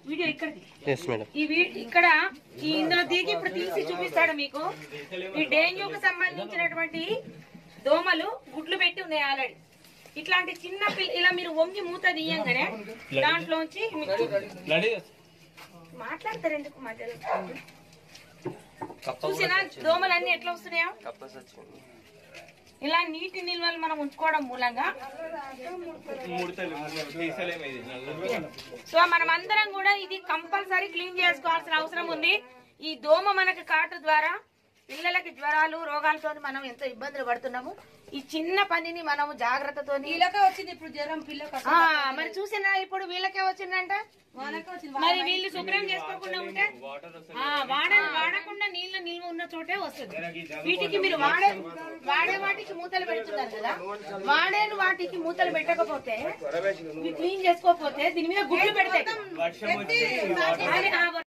video ఇక్కడిది yes madam ఈ వీ- ఇక్కడ ఈ ఇందులో దిగి ఇప్పుడు తీసి చూపిస్తాడు మీకు ఈ డెంగ్యూకి సంబంధించినటువంటి దోమలు గుడ్లు పెట్టి ఉన్నాయి ఆల్రెడీ ఇట్లాంటి చిన్న పిల్ల ఇలా మీరు వంగి మూత తీయంగానే దాంట్లోంచి మీకు మాట్లాడతారు ఎందుకు మధ్యలో చూసినా దోమలు అన్ని ఎట్లా వస్తున్నాయో ఇలా నీటి నిల్వలు మనం ఉంచుకోవడం మూలంగా సో మనం అందరం కూడా ఇది కంపల్సరీ క్లీన్ చేసుకోవాల్సిన అవసరం ఉంది ఈ దోమ మనకి కాటు ద్వారా పిల్లలకి జ్వరాలు రోగాలతో మనం ఎంతో ఇబ్బందులు పడుతున్నాము ఈ చిన్న పనిని మనము జాగ్రత్తతో వీళ్ళకే వచ్చింది ఇప్పుడు జ్వరం పిల్లకి మరి చూసినా ఇప్పుడు వీళ్ళకే వచ్చిందంట వాళ్ళకే వచ్చింది మరి వీళ్ళు శుభ్రం చేసుకోకుండా ఉంటే ఆ, వాడ వాడకుండా నీళ్ళ నిల్వ ఉన్న చోటే వస్తుంది వీటికి మీరు వాడే వాడే వాటికి మూతలు పెడుతున్నారు కదా వాడేను వాటికి మూతలు పెట్టకపోతే ఇవి క్లీన్ చేసుకోకపోతే దీని మీద గుడ్లు పెడతాయి అది, ఆ,